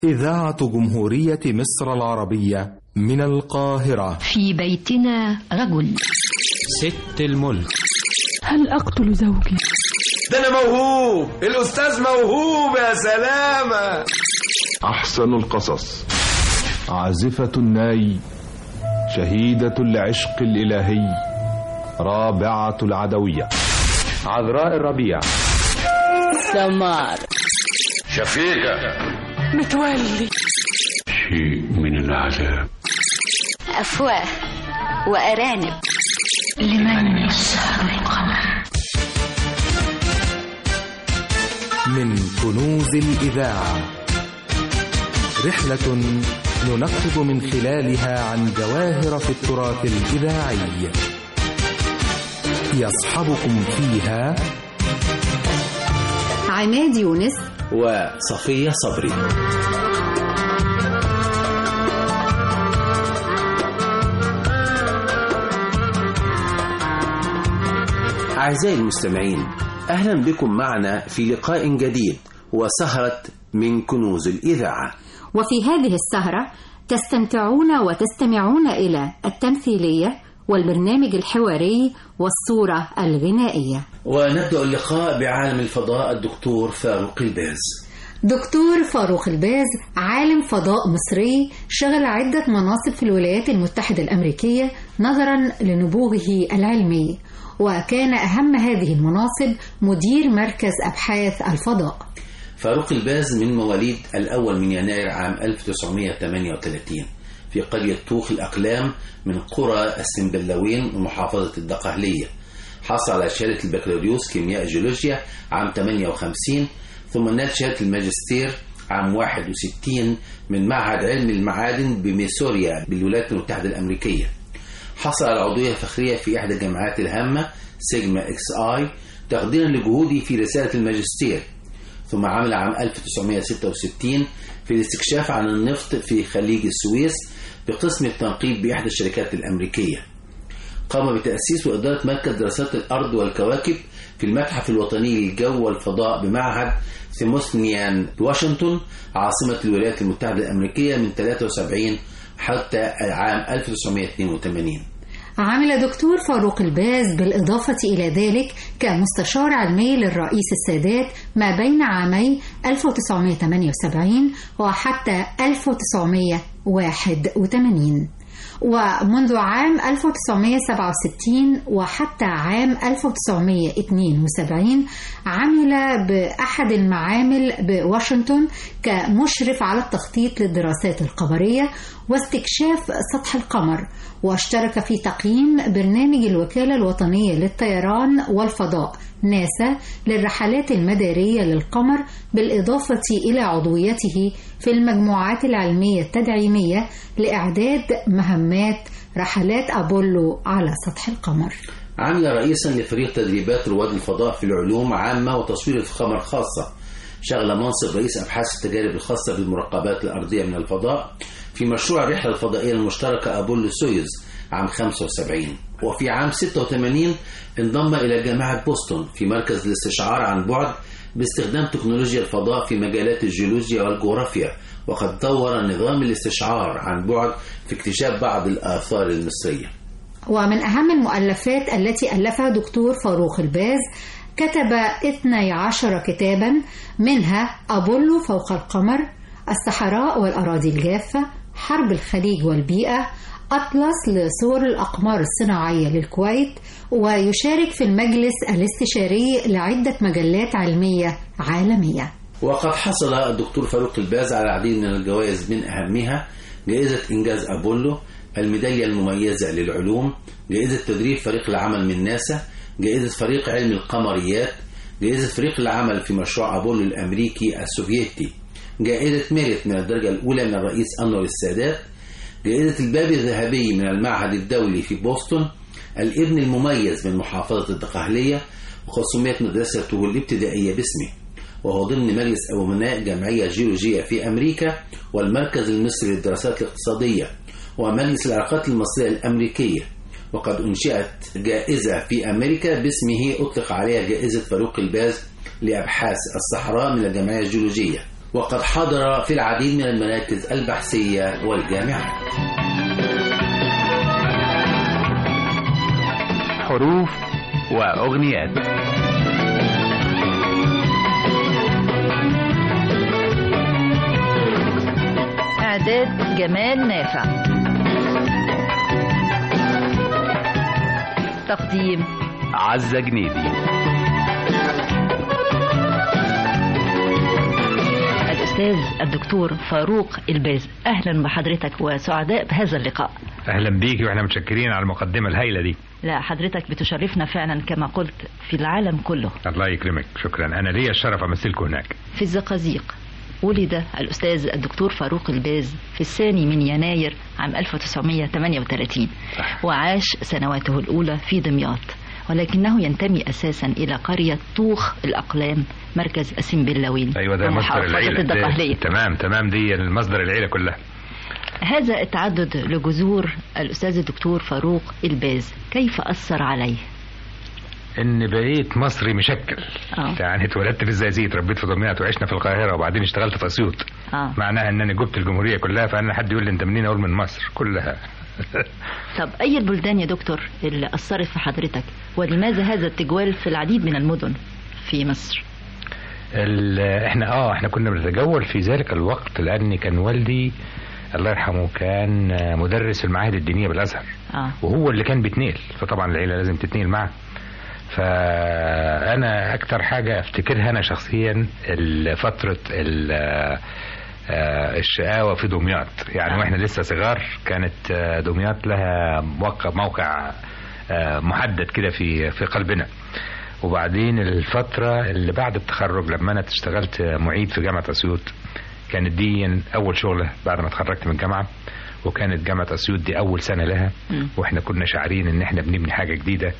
إذاعة جمهورية مصر العربية من القاهرة في بيتنا رجل ست الملك هل أقتل زوجي؟ ده أنا موهوب الأستاذ موهوب يا سلامة أحسن القصص عازفة الناي شهيدة العشق الإلهي رابعة العدوية عذراء الربيع سمار شفيقة متولي شيء من العذاب أفواه وأرانب لمن يسهر القمر من كنوز الإذاعة رحلة ننقب من خلالها عن جواهر في التراث الإذاعي يصحبكم فيها عماد يونس وصفية صبري أعزائي المستمعين أهلا بكم معنا في لقاء جديد وسهرة من كنوز الإذاعة وفي هذه السهرة تستمتعون وتستمعون إلى التمثيلية والبرنامج الحواري والصورة الغنائية ونبدأ اللقاء بعالم الفضاء الدكتور فاروق الباز دكتور فاروق الباز عالم فضاء مصري شغل عدة مناصب في الولايات المتحدة الأمريكية نظرا لنبوغه العلمي وكان أهم هذه المناصب مدير مركز أبحاث الفضاء فاروق الباز من مواليد الأول من يناير عام 1938 في قرية طوخ الأقلام من قرى السنبلاوين ومحافظة الدقهلية حصل على شهادة البكالوريوس كيمياء جيولوجيا عام 58 ثم نال شهادة الماجستير عام 61 من معهد علم المعادن بميسوريا بالولايات المتحدة الأمريكية حصل على عضوية فخرية في إحدى الجامعات الهامة سيجما إكس آي تقديرا لجهودي في رسالة الماجستير ثم عمل عام 1966 في الاستكشاف عن النفط في خليج السويس بقسم التنقيب بإحدى الشركات الأمريكية قام بتأسيس وإدارة مركز دراسات الأرض والكواكب في المتحف الوطني للجو والفضاء بمعهد سيموثنيان واشنطن عاصمة الولايات المتحدة الأمريكية من 73 حتى عام 1982 عمل دكتور فاروق الباز بالإضافة إلى ذلك كمستشار علمي للرئيس السادات ما بين عامي 1978 وحتى 1981 ومنذ عام 1967 وحتى عام 1972 عمل بأحد المعامل بواشنطن كمشرف على التخطيط للدراسات القمرية واستكشاف سطح القمر واشترك في تقييم برنامج الوكالة الوطنية للطيران والفضاء ناسا للرحلات المدارية للقمر بالإضافة إلى عضويته في المجموعات العلمية التدعيمية لإعداد مهمات رحلات أبولو على سطح القمر عمل رئيسا لفريق تدريبات رواد الفضاء في العلوم عامة وتصوير القمر خاصة شغل منصب رئيس أبحاث التجارب الخاصة بالمراقبات الأرضية من الفضاء في مشروع الرحلة الفضائية المشتركة أبولو سويوز عام 75 وفي عام 86 انضم إلى جامعة بوسطن في مركز الاستشعار عن بعد باستخدام تكنولوجيا الفضاء في مجالات الجيولوجيا والجغرافيا وقد طور نظام الاستشعار عن بعد في اكتشاف بعض الآثار المصرية ومن أهم المؤلفات التي ألفها دكتور فاروق الباز كتب 12 كتابا منها أبولو فوق القمر الصحراء والأراضي الجافة حرب الخليج والبيئة أطلس لصور الأقمار الصناعية للكويت ويشارك في المجلس الاستشاري لعدة مجلات علمية عالمية وقد حصل الدكتور فاروق الباز على العديد من الجوائز من أهمها جائزة إنجاز أبولو الميدالية المميزة للعلوم جائزة تدريب فريق العمل من ناسا جائزة فريق علم القمريات جائزة فريق العمل في مشروع أبولو الأمريكي السوفيتي جائزة ميريت من الدرجة الأولى من الرئيس أنور السادات جائزة الباب الذهبي من المعهد الدولي في بوسطن الابن المميز من محافظة الدقهلية وقد سميت مدرسته الابتدائية باسمه وهو ضمن مجلس أمناء جمعية جيولوجية في أمريكا والمركز المصري للدراسات الاقتصادية ومجلس العلاقات المصرية الأمريكية وقد أنشئت جائزة في أمريكا باسمه أطلق عليها جائزة فاروق الباز لأبحاث الصحراء من الجمعية الجيولوجية وقد حضر في العديد من المراكز البحثية والجامعات حروف وأغنيات إعداد جمال نافع تقديم عزة جنيدي الأستاذ الدكتور فاروق الباز أهلا بحضرتك وسعداء بهذا اللقاء اهلا بيكي واحنا متشكرين على المقدمه الهائله دي لا حضرتك بتشرفنا فعلا كما قلت في العالم كله الله يكرمك شكرا انا ليا الشرف امثلكم هناك في الزقازيق ولد الأستاذ الدكتور فاروق الباز في الثاني من يناير عام 1938 وعاش سنواته الأولى في دمياط ولكنه ينتمي أساسا إلى قرية طوخ الأقلام مركز السنبلاوين ايوه ده مصدر العيله الدقهلية تمام تمام دي المصدر العيله كلها هذا التعدد لجذور الأستاذ الدكتور فاروق الباز كيف أثر عليه؟ ان بقيت مصري مشكل آه. يعني اتولدت في الزقازيق اتربيت في دمياط وعشنا في القاهره وبعدين اشتغلت في اسيوط آه. معناها ان انا جبت الجمهوريه كلها فانا حد يقول لي انت منين اقول من مصر كلها طب أي البلدان يا دكتور اللي أثرت في حضرتك ولماذا هذا التجوال في العديد من المدن في مصر؟ ال- احنا اه احنا كنا بنتجول في ذلك الوقت لان كان والدي الله يرحمه كان مدرس المعاهد الدينيه بالازهر آه. وهو اللي كان بيتنقل فطبعا العيله لازم تتنقل معاه فانا اكتر حاجه افتكرها انا شخصيا ال- فتره ال- آه، الشقاوه في دمياط يعني واحنا لسه صغار كانت آه، دمياط لها موقع موقع آه، محدد كده في في قلبنا وبعدين الفترة اللي بعد التخرج لما أنا اشتغلت معيد في جامعة أسيوط كانت دي أول شغلة بعد ما اتخرجت من الجامعة وكانت جامعة أسيوط دي أول سنة لها مم. وإحنا كنا شاعرين إن إحنا بنبني حاجة جديدة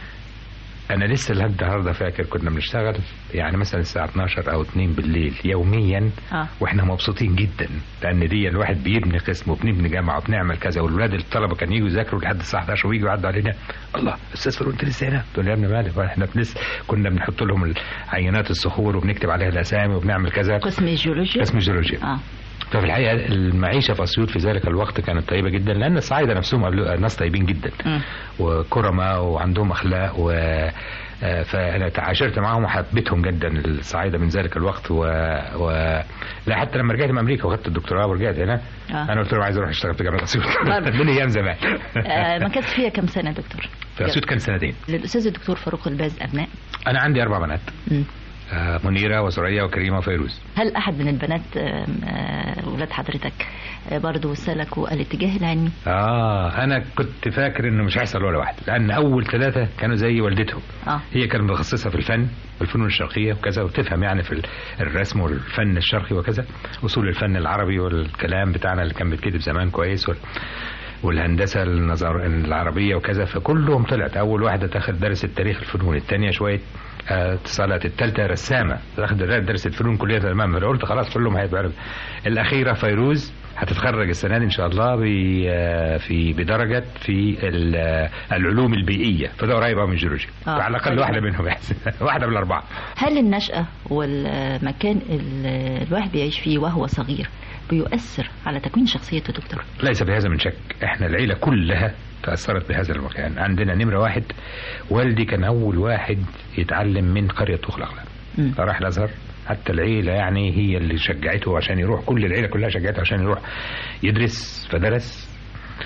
أنا لسه لحد النهاردة فاكر كنا بنشتغل يعني مثلا الساعة 12 أو 2 بالليل يوميا آه. واحنا مبسوطين جدا لان دي الواحد بيبني قسم وبنبني جامعه وبنعمل كذا والولاد الطلبه كانوا يجوا يذاكروا لحد الساعه 11 ويجوا يعدوا علينا الله استاذ فاروق انت لسه هنا؟ تقول لي يا ابني مالك احنا لسه كنا بنحط لهم عينات الصخور وبنكتب عليها الاسامي وبنعمل كذا قسم الجيولوجيا قسم الجيولوجيا آه. ففي الحقيقه المعيشه في اسيوط في ذلك الوقت كانت طيبه جدا لان الصعايده نفسهم قبل- ناس طيبين جدا مم. وكرماء وعندهم اخلاق و آه، فانا تعاشرت معاهم وحبيتهم جدا الصعايده من ذلك الوقت و... و... لا حتى لما رجعت من امريكا وخدت الدكتوراه ورجعت هنا آه. انا قلت لهم عايز اروح اشتغل في جامعه اسيوط برضه. من ايام زمان آه ما كانت فيها كم سنة يا دكتور؟ في اسيوط كان سنتين للأستاذ الدكتور فاروق الباز أبناء انا عندي اربع بنات مم. آه، منيره وسوريا وكريمه وفيروز هل أحد من البنات آم، آه، ولاد حضرتك آه، برضو سلكوا الاتجاه العلمي؟ اه انا كنت فاكر انه مش هيحصل ولا واحد لان اول ثلاثه كانوا زي والدتهم آه. هي كانت متخصصه في الفن والفنون الشرقيه وكذا وتفهم يعني في ال- الرسم والفن الشرقي وكذا اصول الفن العربي والكلام بتاعنا اللي كان بيتكتب زمان كويس وال والهندسه النظر العربيه وكذا فكلهم طلعت اول واحده تاخد درس التاريخ الفنون الثانيه شويه آه، اتصالات الثالثه رسامه تاخد درس الفنون كليه تمام قلت خلاص كلهم هيبقى الاخيره فيروز هتتخرج السنه دي ان شاء الله ب- آه، في بدرجه في ال- آه، العلوم البيئيه فده قريب أوي من الجيولوجيا آه. على الاقل واحده منهم يعني واحده من الاربعه هل النشأة والمكان اللي الواحد بيعيش فيه وهو صغير بيؤثر على تكوين شخصيته دكتور؟ ليس بهذا من شك احنا العيلة كلها تأثرت بهذا المكان عندنا نمرة واحد والدي كان أول واحد يتعلم من قرية طوخ الأقلام مم. فراح الأزهر حتى العيلة يعني هي اللي شجعته عشان يروح كل العيلة كلها شجعته عشان يروح يدرس فدرس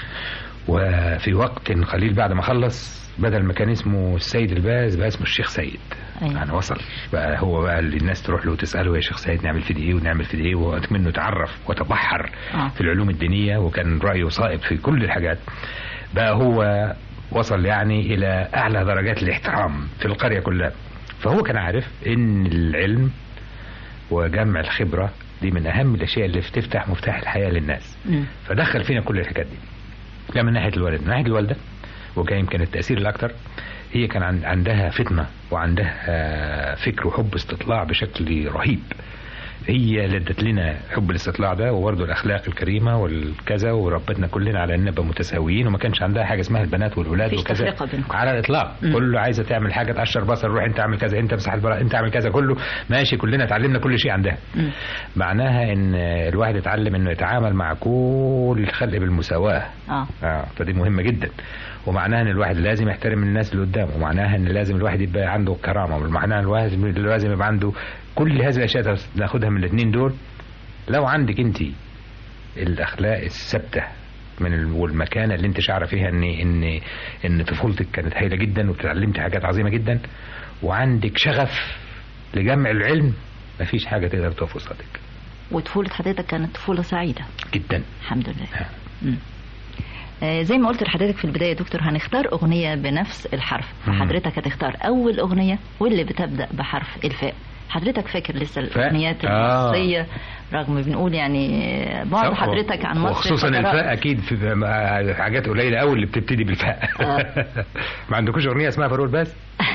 وفي وقت قليل بعد ما خلص بدل ما كان اسمه السيد الباز بقى اسمه الشيخ سيد أيوة. يعني وصل بقى هو بقى اللي الناس تروح له وتساله يا شيخ سيد نعمل في دي ايه ونعمل في دي ايه وقت منه تعرف وتبحر آه. في العلوم الدينيه وكان رايه صائب في كل الحاجات بقى هو وصل يعني الى اعلى درجات الاحترام في القريه كلها فهو كان عارف ان العلم وجمع الخبره دي من اهم الاشياء اللي بتفتح مفتاح الحياه للناس مم. فدخل فينا كل الحاجات دي ده من ناحيه الوالد من ناحيه الوالده وكان يمكن التاثير الاكثر هي كان عن- عندها فتنه وعندها فكر وحب استطلاع بشكل رهيب هي اللي ادت لنا حب الاستطلاع ده وبرضه الاخلاق الكريمه والكذا وربتنا كلنا على ان نبقى متساويين وما كانش عندها حاجه اسمها البنات والولاد مفيش وكذا تفرقة بينكم. على الاطلاق مم. كله عايزه تعمل حاجه تقشر بصل روح انت اعمل كذا انت امسح البراء انت اعمل كذا كله ماشي كلنا اتعلمنا كل شيء عندها مم. معناها ان الواحد يتعلم انه يتعامل مع كل الخلق بالمساواه اه اه فدي مهمه جدا ومعناها ان الواحد لازم يحترم الناس اللي قدامه ومعناها ان لازم الواحد يبقى عنده كرامه ومعناها الواحد لازم يبقى عنده كل هذه الاشياء ناخدها من الاثنين دول لو عندك انت الاخلاق الثابته من ال- والمكانه اللي انت شعره فيها ان ان ان طفولتك كانت هايله جدا وتعلمت حاجات عظيمه جدا وعندك شغف لجمع العلم مفيش حاجه تقدر تقف قصادك وطفولة حضرتك كانت طفولة سعيدة جدا الحمد لله مم. آه، زي ما قلت لحضرتك في البداية يا دكتور هنختار أغنية بنفس الحرف مم. فحضرتك هتختار أول أغنية واللي بتبدأ بحرف الفاء حضرتك فاكر لسه فاء؟ الأغنيات آه. المصرية رغم بنقول يعني آه، بعد حضرتك عن مصر وخصوصا فترات. الفاء اكيد في م- حاجات قليله قوي اللي بتبتدي بالفاء ما عندكوش اغنيه اسمها فاروق الباز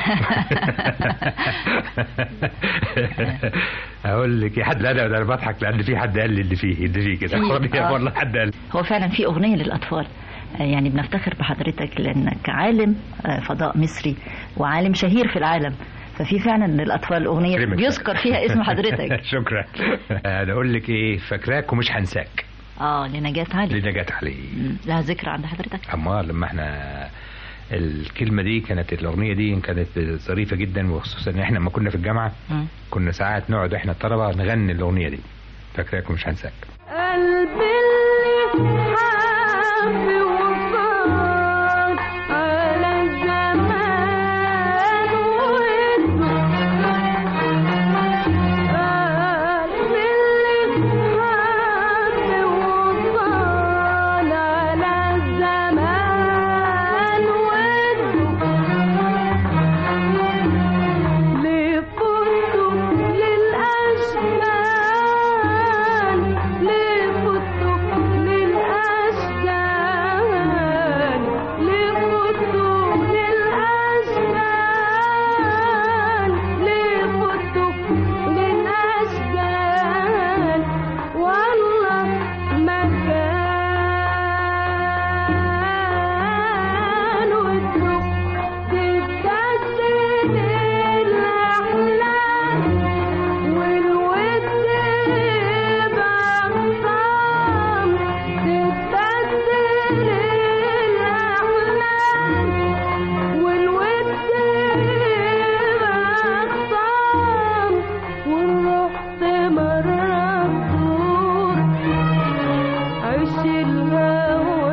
اقول لك يا حد لا ده ده انا بضحك لان في حد قال لي اللي فيه اللي فيه كده في- أغنية آه. والله حد قال هو فعلا في أغنية للأطفال آه، يعني بنفتخر بحضرتك لأنك عالم آه، فضاء مصري وعالم شهير في العالم ففي فعلا للأطفال أغنية كريمك. بيذكر فيها اسم حضرتك شكرا انا اقول لك ايه فاكراك ومش هنساك اه لنجاة علي لنجاة علي مم. لها ذكرى عند حضرتك اما لما احنا الكلمه دي كانت الاغنيه دي كانت ظريفه جدا وخصوصا ان احنا لما كنا في الجامعه مم. كنا ساعات نقعد احنا الطلبه نغني الاغنيه دي فاكراك ومش هنساك قلبي اللي حب وفات على الزمان واسمه قلبي اللي حب وفات على الزمان واسمه لفته للأشجان لفته للأشجان لفته للأشجان لفته للأشجان والله مكان وتروح تتجدد الأحلام والود بأخصام تتبدل الأحلام والود بأخصام ورحت مرة تزور عش الهوى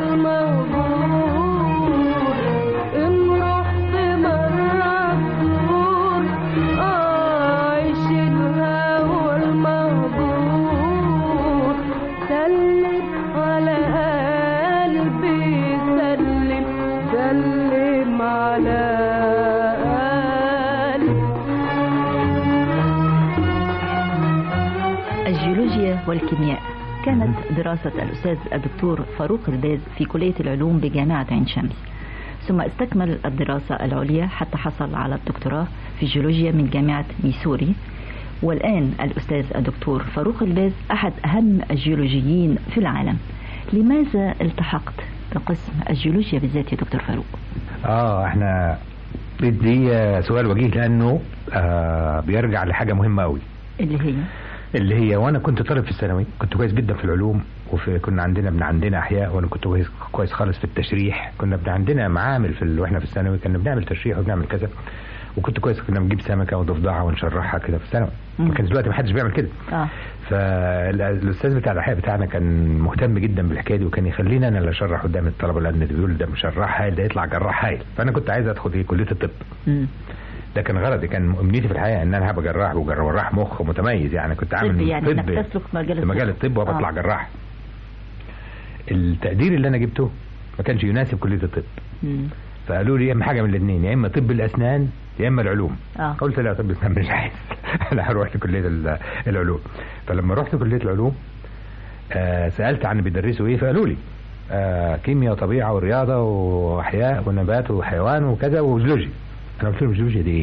المهجور إن رحت مرة تزور عش الهوى المهجور سلم على قلبي سلم سلم على قلبي الجيولوجيا والكيمياء كانت دراسة الأستاذ الدكتور فاروق الباز في كلية العلوم بجامعة عين شمس ثم استكمل الدراسة العليا حتى حصل على الدكتوراه في الجيولوجيا من جامعة ميسوري والآن الأستاذ الدكتور فاروق الباز أحد أهم الجيولوجيين في العالم لماذا التحقت بقسم الجيولوجيا بالذات يا دكتور فاروق؟ اه احنا دي سؤال وجيه لانه آه بيرجع لحاجه مهمه قوي اللي هي اللي هي وانا كنت طالب في الثانوي كنت كويس جدا في العلوم وفي كنا عندنا ابن عندنا احياء وانا كنت كويس كويس خالص في التشريح كنا ابن عندنا معامل في ال... واحنا في الثانوي كنا بنعمل تشريح وبنعمل كذا وكنت كويس كنا بنجيب سمكه وضفدعه ونشرحها كده في الثانوي ما كانش دلوقتي ما حدش بيعمل كده اه فالاستاذ بتاع الاحياء بتاعنا كان مهتم جدا بالحكايه دي وكان يخلينا انا اللي اشرح قدام الطلبه لان ده بيقول ده مشرح هايل ده يطلع جراح هايل فانا كنت عايز ادخل ايه كليه الطب مم. ده كان غرضي كان امنيتي في الحياه ان انا هبقى جراح وجراح مخ متميز يعني كنت عامل طب يعني انك طب تسلك مجال في مجال الطب وبطلع آه. جراح التقدير اللي انا جبته ما كانش يناسب كليه الطب مم. فقالوا لي يا اما حاجه من الاثنين يا اما طب الاسنان يا اما العلوم آه. قلت لا طب الاسنان مش عايز انا هروح لكليه ال- العلوم فلما رحت كليه العلوم آه سالت عن بيدرسوا ايه فقالوا لي آه كيمياء وطبيعه ورياضه واحياء ونبات وحيوان وكذا وجيولوجيا انا قلت لهم الجيولوجيا دي ايه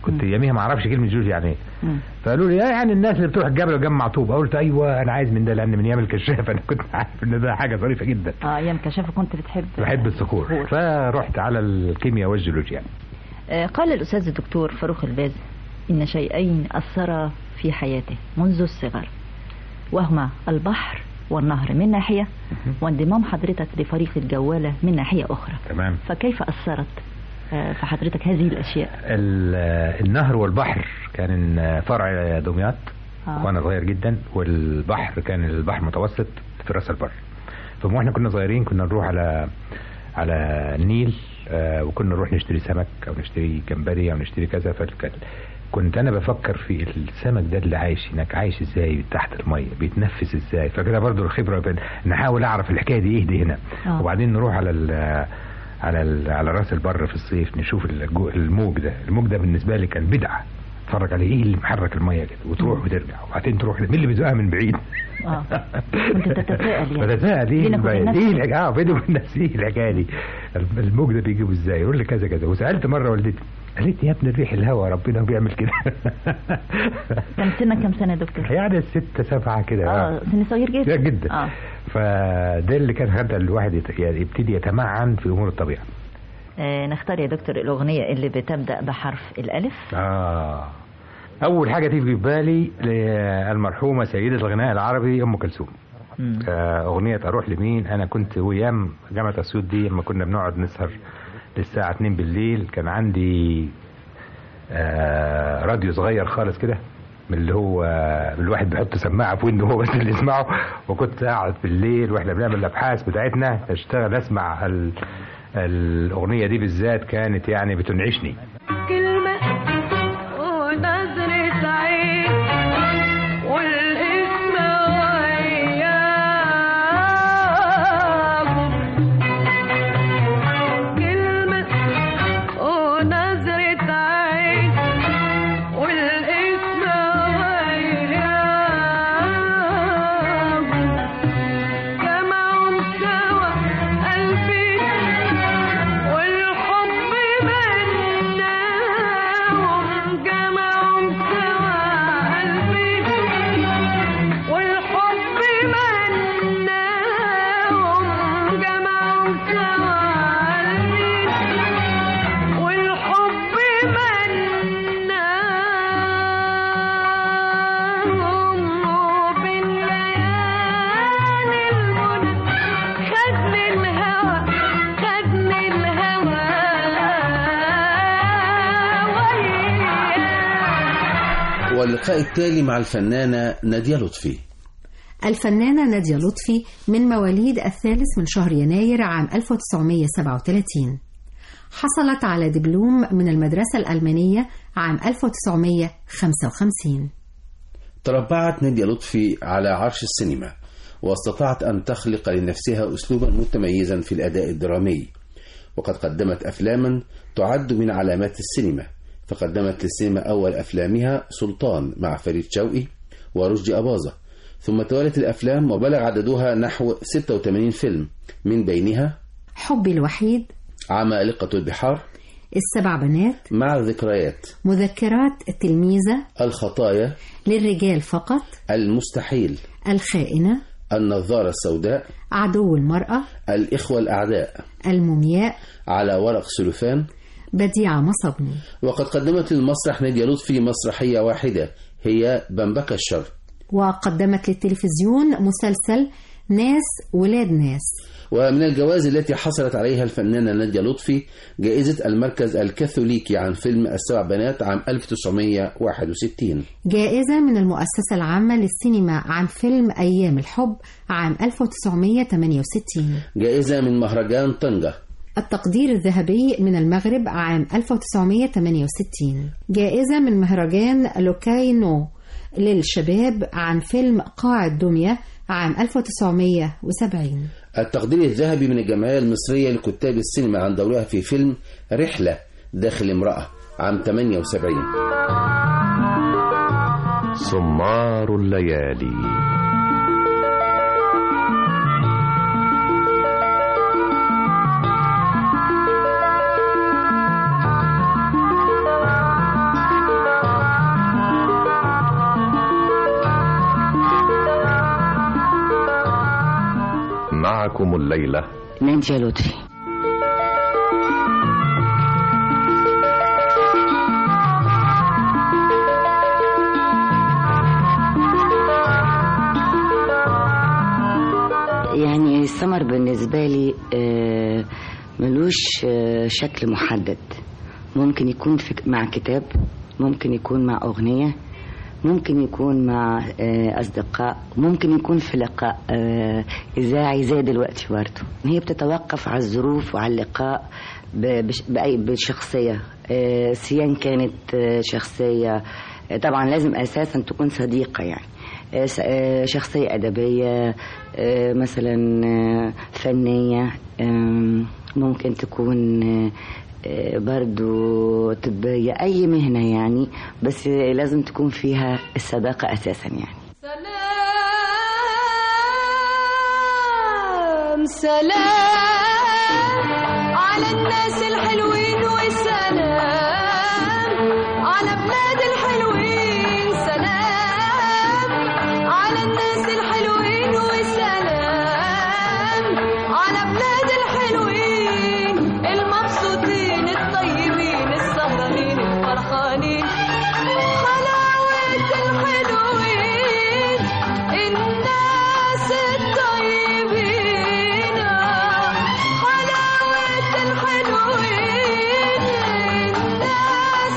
كنت يوميها ما اعرفش كلمه جوجي يعني ايه فقالوا لي يعني الناس اللي بتروح الجبل وتجمع طوب قلت ايوه انا عايز من ده لان من ايام الكشاف انا كنت عارف ان ده حاجه ظريفه جدا اه ايام كشافه كنت بتحب بحب الصخور فرحت على الكيمياء والجيولوجيا آه قال الاستاذ الدكتور فاروق الباز ان شيئين اثرا في حياته منذ الصغر وهما البحر والنهر من ناحيه وانضمام حضرتك لفريق الجواله من ناحيه اخرى تمام فكيف اثرت في حضرتك هذه الاشياء النهر والبحر كان فرع دمياط آه. وانا صغير جدا والبحر كان البحر المتوسط في راس البر فما احنا كنا صغيرين كنا نروح على على النيل آه وكنا نروح نشتري سمك او نشتري جمبري او نشتري كذا فكان كنت انا بفكر في السمك ده اللي عايش هناك عايش ازاي تحت الميه بيتنفس ازاي فكده برضو الخبره نحاول اعرف الحكايه دي ايه دي هنا آه. وبعدين نروح على على على راس البر في الصيف نشوف الموج ده الموج ده بالنسبه لي كان بدعه اتفرج عليه ايه اللي محرك الميه كده وتروح وترجع وبعدين تروح مين اللي بيزقها من بعيد اه كنت تتساءل يعني بتساءل ايه ايه الحكايه اه بيني وبين نفسي ايه الحكايه دي الموج ده بيجيبه ازاي يقول لي كذا كذا وسالت مره والدتي قالت يا ابني الريح الهواء ربنا بيعمل كده كان سنك كام سنه يا دكتور؟ يعني ستة سبعة كده اه سن صغير جدا جدا اه فده اللي كان خلى الواحد يبتدي يتمعن في امور الطبيعه آه نختار يا دكتور الاغنيه اللي بتبدا بحرف الالف اه اول حاجه تيجي في بالي المرحومه سيده الغناء العربي ام كلثوم آه اغنيه اروح لمين انا كنت ويام جامعه اسيوط دي لما كنا بنقعد نسهر للساعه 2 بالليل كان عندي آه راديو صغير خالص كده من اللي هو من الواحد بيحط سماعه في ودنه هو بس اللي يسمعه وكنت اقعد بالليل واحنا بنعمل الابحاث بتاعتنا اشتغل اسمع ال... الاغنيه دي بالذات كانت يعني بتنعشني كلمه ونظره عين والاسم وياكم كلمه ونظره عين والاسم وياكم جمعهم سوا قلبي والحب مناهم جمعهم سوا قلبي والحب مناهم جمعهم سوا قلبي والحب مناهم وبالليالي المنى خدني الهوى خدني الهوى وياه واللقاء التالي مع الفنانة نادية لطفي الفنانة نادية لطفي من مواليد الثالث من شهر يناير عام 1937 حصلت على دبلوم من المدرسة الألمانية عام 1955 تربعت نادية لطفي على عرش السينما واستطاعت أن تخلق لنفسها أسلوبا متميزا في الأداء الدرامي وقد قدمت أفلاما تعد من علامات السينما فقدمت للسينما أول أفلامها سلطان مع فريد شوقي ورشدي أباظة ثم توالت الأفلام وبلغ عددها نحو 86 فيلم من بينها حبي الوحيد عمالقة البحار السبع بنات مع الذكريات مذكرات التلميذة الخطايا للرجال فقط المستحيل الخائنة النظارة السوداء عدو المرأة الإخوة الأعداء المومياء على ورق سلوفان بديعة مصبني وقد قدمت للمسرح نادية لطفي مسرحية واحدة هي بمبكة الشر وقدمت للتلفزيون مسلسل ناس ولاد ناس ومن الجوائز التي حصلت عليها الفنانة نادية لطفي جائزة المركز الكاثوليكي عن فيلم السبع بنات عام 1961 جائزة من المؤسسة العامة للسينما عن فيلم أيام الحب عام 1968 جائزة من مهرجان طنجة التقدير الذهبي من المغرب عام 1968 جائزة من مهرجان لوكاينو للشباب عن فيلم قاع الدمية عام 1970 التقدير الذهبي من الجمعية المصرية لكتاب السينما عن دورها في فيلم رحلة داخل امرأة عام 78 سمار الليالي معكم الليلة نادية لطفي يعني السمر بالنسبة لي آه، ملوش آه، شكل محدد ممكن يكون في مع كتاب ممكن يكون مع أغنية ممكن يكون مع آه، أصدقاء ممكن يكون في لقاء آه، إذاعي زي دلوقتي برضه هي بتتوقف على الظروف وعلى اللقاء ب- بش- بأي بشخصية آه، سيان كانت آه، شخصية آه، طبعا لازم أساسا تكون صديقة يعني آه، س- آه، شخصية أدبية آه، مثلا آه، فنية آم، ممكن تكون آه، آه، برضو طبية أي مهنة يعني بس لازم تكون فيها الصداقة أساسا يعني سلام سلام على الناس الحلوين وسلام على بلاد الحلوين سلام على الناس الحلوين وسلام على بلاد الحلوين المبسوطين الطيبين السهرانين الفرحانين حلاوة الحلوين الناس الطيبين حلاوة الحلوين الناس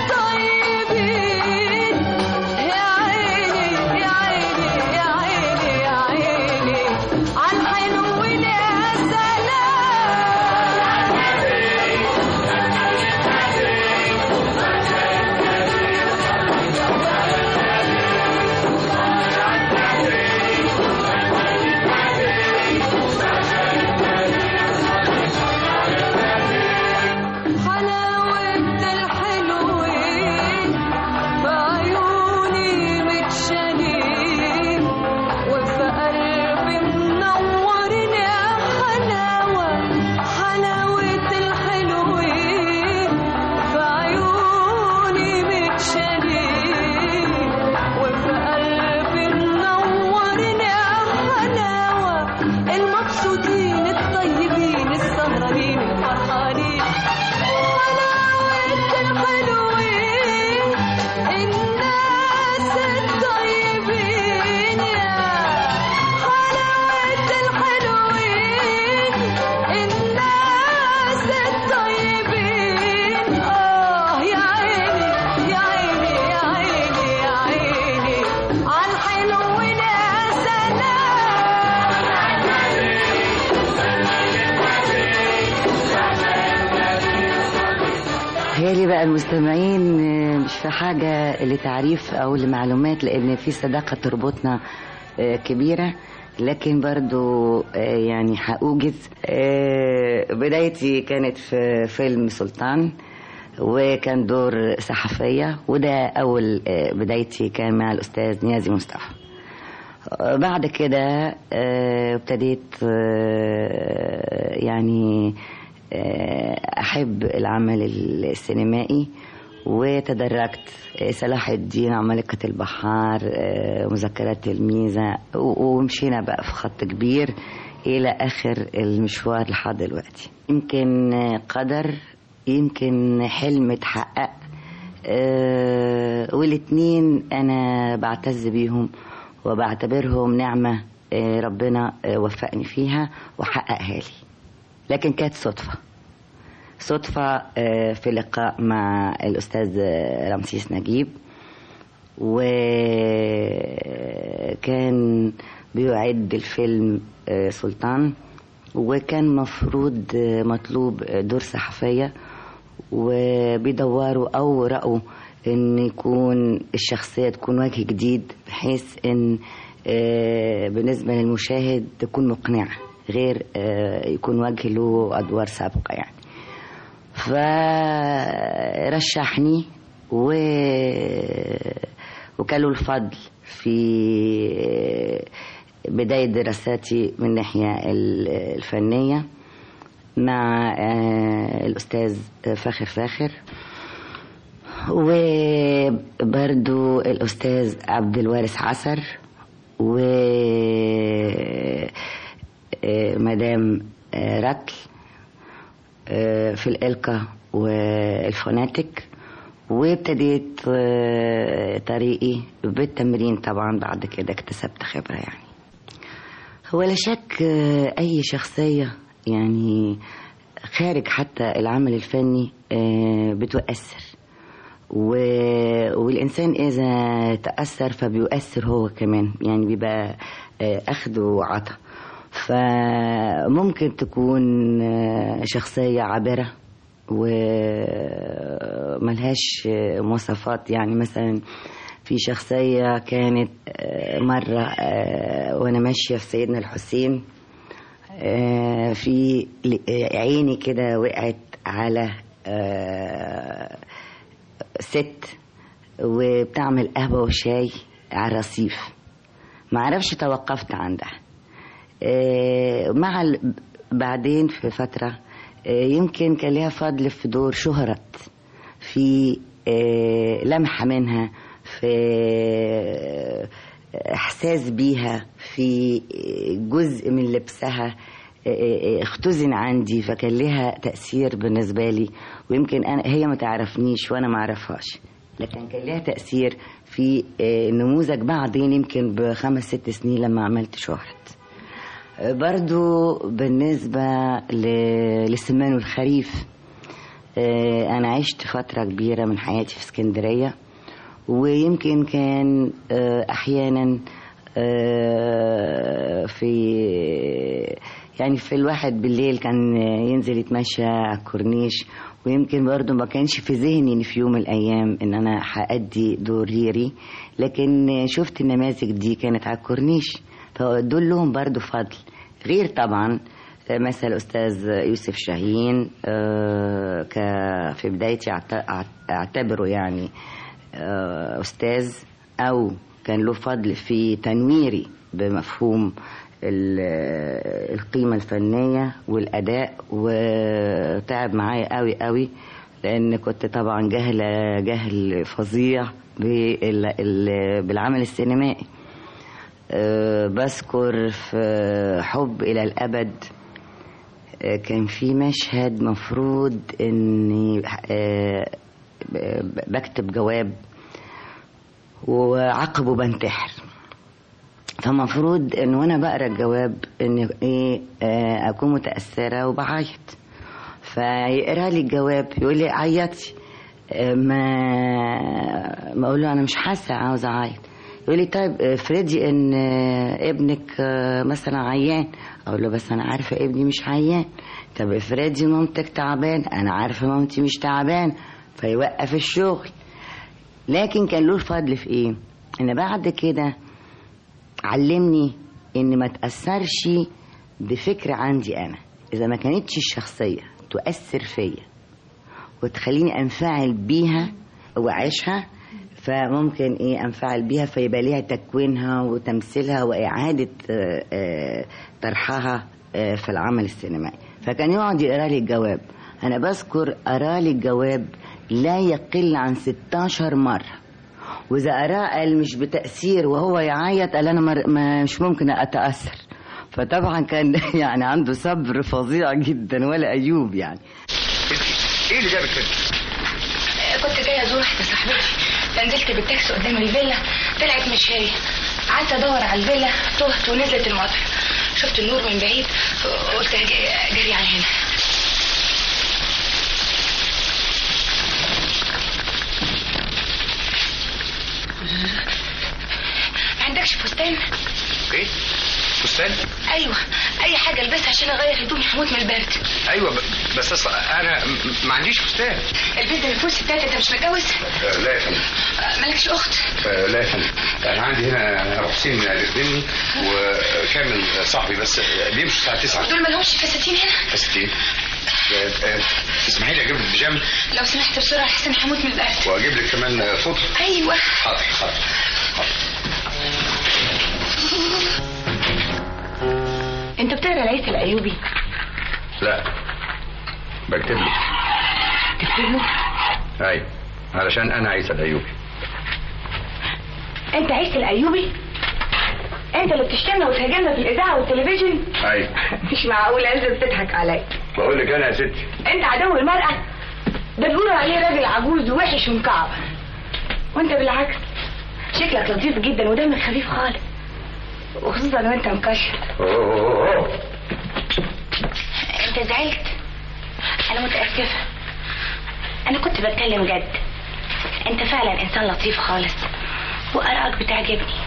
الطيبين يا عيني يا عيني يا عيني يا عيني عالحلوين يا حلاوة الحلوين بعيوني متشالين وفي قلبي منورين يا حلاوة حلاوة الحلوين بعيوني متشالين وفي قلبي منورين يا حلاوة المبسوطين الطيبين السهرانين الفرحانين حلاوة الحلوين الناس الطيبين يا حلاوة الحلوين الناس الطيبين آه يا عيني يا عيني يا عيني يا عيني عالحلوين يا هيالي بقى المستمعين آه، مش في حاجة لتعريف أو لمعلومات لأن في صداقة تربطنا آه، كبيرة لكن برضو آه، يعني هأوجز آه، بدايتي كانت في فيلم سلطان وكان دور صحفية وده أول آه، بدايتي كان مع الأستاذ نيازي مصطفى آه، بعد كده آه، ابتديت آه، يعني آه، أحب العمل السينمائي وتدرجت آه، صلاح الدين عمالقة البحار آه، مذكرات الميزة و- ومشينا بقى في خط كبير إلى آخر المشوار لحد دلوقتي يمكن آه، قدر يمكن حلم اتحقق آه، والاتنين أنا بعتز بيهم وبعتبرهم نعمة آه، ربنا آه، وفقني فيها وحققها لي لكن كانت صدفة صدفة آه، في لقاء مع الأستاذ آه، رمسيس نجيب وكان بيعد الفيلم آه، سلطان وكان مفروض آه، مطلوب آه، دور صحفية وبيدوروا أو رأوا إن يكون الشخصية تكون وجه جديد بحيث إن آه، بالنسبة للمشاهد تكون مقنعة غير آه، يكون وجه له أدوار سابقة يعني فرشحني و وكان له الفضل في بداية دراساتي من الناحية ال- الفنية مع آه، الأستاذ فاخر فاخر وبرضو الأستاذ عبد الوارث عسر و آه، مدام آه، رتل آه، في الإلقاء والفوناتيك وابتديت آه، طريقي بالتمرين طبعا بعد كده اكتسبت خبرة يعني هو لا شك آه، أي شخصية يعني خارج حتى العمل الفني آه، بتؤثر و... والإنسان إذا تأثر فبيؤثر هو كمان يعني بيبقى آه، أخذ وعطا فممكن تكون آه، شخصية عابرة وملهاش آه، مواصفات يعني مثلا في شخصية كانت آه، مرة آه، وأنا ماشية في سيدنا الحسين آه، في ل- آه، عيني كده وقعت على آه، ست وبتعمل قهوة وشاي على الرصيف معرفش توقفت عندها آه، مع ال- بعدين في فترة آه، يمكن كان ليها فضل في دور شهرت في آه، لمحة منها في آه، إحساس بيها في جزء من لبسها آه، آه، اختزن عندي فكان لها تأثير بالنسبة لي ويمكن أنا هي ما تعرفنيش وأنا ما أعرفهاش لكن كان لها تأثير في آه، نموذج بعدين يمكن بخمس ست سنين لما عملت شهرت برضو بالنسبة ل- لسمان الخريف آه، أنا عشت فترة كبيرة من حياتي في اسكندرية ويمكن كان آه، أحيانا آه، في يعني في الواحد بالليل كان ينزل يتمشى على الكورنيش ويمكن برضو ما كانش في ذهني ان في يوم من الايام ان انا هأدي دور ليري لكن شفت النماذج دي كانت على الكورنيش فدول لهم برضو فضل غير طبعا مثل أستاذ يوسف شاهين آه، ك- في بدايتي أعت- أعت- أعتبره يعني آه، أستاذ أو كان له فضل في تنويري بمفهوم ال- القيمة الفنية والأداء وتعب معايا قوي قوي لأن كنت طبعا جهلة جهل فظيع بال- ال- بالعمل السينمائي آه، بذكر في حب إلى الأبد آه، كان في مشهد مفروض اني آه، ب- بكتب جواب وعقبه بنتحر فمفروض ان وانا بقرا الجواب ان ايه آه، اكون متاثره وبعيط فيقرا لي الجواب يقول لي عيطي آه، ما ما اقول له انا مش حاسه عاوزه اعيط يقول لي طيب افرضي ان آه، ابنك آه، مثلا عيان اقول له بس انا عارفه ابني مش عيان طب افرضي مامتك تعبان انا عارفه مامتي مش تعبان فيوقف الشغل لكن كان له الفضل في ايه ان بعد كده علمني ان ما تاثرش بفكره عندي انا اذا ما كانتش الشخصيه تؤثر فيا وتخليني انفعل بيها واعيشها فممكن ايه انفعل بيها فيبقى ليها تكوينها وتمثيلها واعاده آه، آه، طرحها آه، في العمل السينمائي فكان يقعد يقرا لي الجواب انا بذكر قرا لي الجواب لا يقل عن 16 مره واذا قراه قال مش بتاثير وهو يعيط قال انا مر... ما مش ممكن اتاثر فطبعا كان يعني عنده صبر فظيع جدا ولا ايوب يعني ايه اللي جابك كده؟ كنت جايه ازور واحده صاحبتي فنزلت بالتاكسي قدام الفيلا طلعت مش هي قعدت ادور على الفيلا تهت ونزلت المطر شفت النور من بعيد قلت أجي- جري على هنا ما عندكش فستان ايه؟ فستان؟ ايوه اي حاجه البسها عشان اغير هدومي هموت من البرد ايوه ب- بس اصل انا م- ما عنديش فستان البس ده الفوس ستات انت مش متجوز آه، لا يا فندم آه، مالكش اخت آه، لا يا فندم انا عندي هنا ابو حسين بيقدمني وكامل صاحبي بس بيمشوا الساعه 9 دول مالهمش فساتين هنا فساتين آه، آه، تسمحي لي اجيب لك بيجامه لو سمحت بسرعه احسن هموت من البرد واجيب لك كمان آه، فوطه ايوه حاضر حاضر انت بتقرا العيس الايوبي لا بكتب لك تكتب له ايوه علشان انا عيسى الايوبي انت عيس الايوبي انت اللي بتشتمنا وتهاجمنا في الاذاعه والتلفزيون ايوه مش معقول انزل بتضحك عليا بقول لك انا يا ستي انت عدو المرأة ده بيقولوا عليه راجل عجوز ووحش ومكعب وانت بالعكس شكلك لطيف جدا ودمك خفيف خالص وخصوصا وانت مكشر انت زعلت انا متاسفه انا كنت بتكلم جد انت فعلا انسان لطيف خالص وارائك بتعجبني